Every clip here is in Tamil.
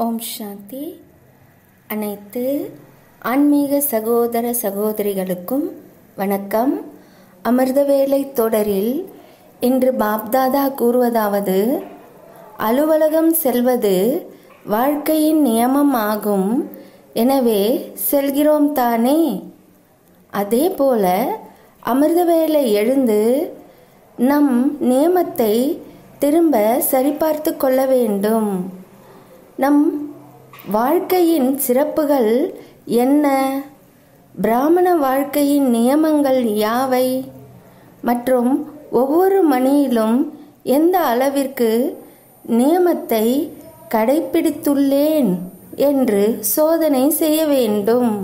ஓம் சாந்தி அனைத்து ஆன்மீக சகோதர சகோதரிகளுக்கும் வணக்கம் அமிர்தவேலை தொடரில் இன்று பாப்தாதா கூறுவதாவது அலுவலகம் செல்வது வாழ்க்கையின் நியமம் ஆகும் எனவே செல்கிறோம் தானே அதே போல அமிர்தவேளை எழுந்து நம் நியமத்தை திரும்ப சரிபார்த்து கொள்ள வேண்டும் நம் வாழ்க்கையின் சிறப்புகள் என்ன பிராமண வாழ்க்கையின் நியமங்கள் யாவை மற்றும் ஒவ்வொரு மணியிலும் எந்த அளவிற்கு நியமத்தை கடைபிடித்துள்ளேன் என்று சோதனை செய்ய வேண்டும்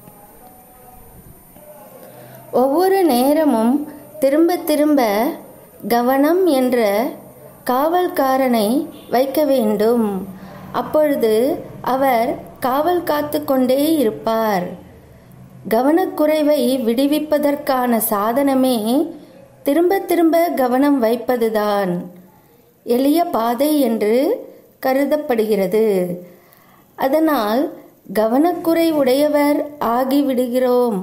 ஒவ்வொரு நேரமும் திரும்ப திரும்ப கவனம் என்ற காவல்காரனை வைக்க வேண்டும் அப்பொழுது அவர் காவல் காத்து கொண்டே இருப்பார் கவனக்குறைவை விடுவிப்பதற்கான சாதனமே திரும்ப திரும்ப கவனம் வைப்பதுதான் எளிய பாதை என்று கருதப்படுகிறது அதனால் கவனக்குறை உடையவர் ஆகிவிடுகிறோம்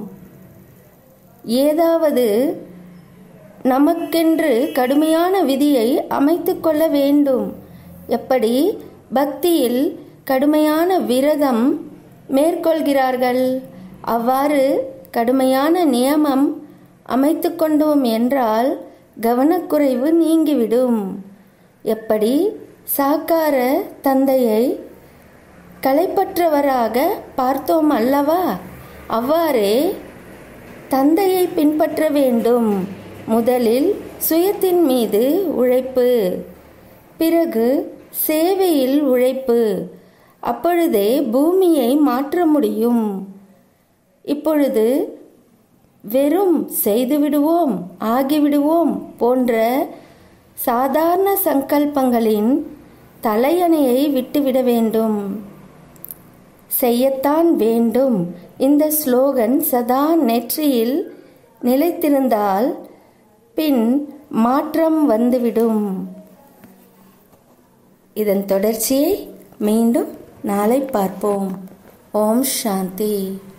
ஏதாவது நமக்கென்று கடுமையான விதியை அமைத்து கொள்ள வேண்டும் எப்படி பக்தியில் கடுமையான விரதம் மேற்கொள்கிறார்கள் அவ்வாறு கடுமையான நியமம் அமைத்து கொண்டோம் என்றால் கவனக்குறைவு நீங்கிவிடும் எப்படி சாக்கார தந்தையை களைப்பற்றவராக பார்த்தோம் அல்லவா அவ்வாறே தந்தையை பின்பற்ற வேண்டும் முதலில் சுயத்தின் மீது உழைப்பு பிறகு சேவையில் உழைப்பு அப்பொழுதே பூமியை மாற்ற முடியும் இப்பொழுது வெறும் செய்துவிடுவோம் ஆகிவிடுவோம் போன்ற சாதாரண சங்கல்பங்களின் தலையணையை விட்டுவிட வேண்டும் செய்யத்தான் வேண்டும் இந்த ஸ்லோகன் சதா நெற்றியில் நிலைத்திருந்தால் பின் மாற்றம் வந்துவிடும் இதன் தொடர்ச்சியை மீண்டும் நாளை பார்ப்போம் ஓம் சாந்தி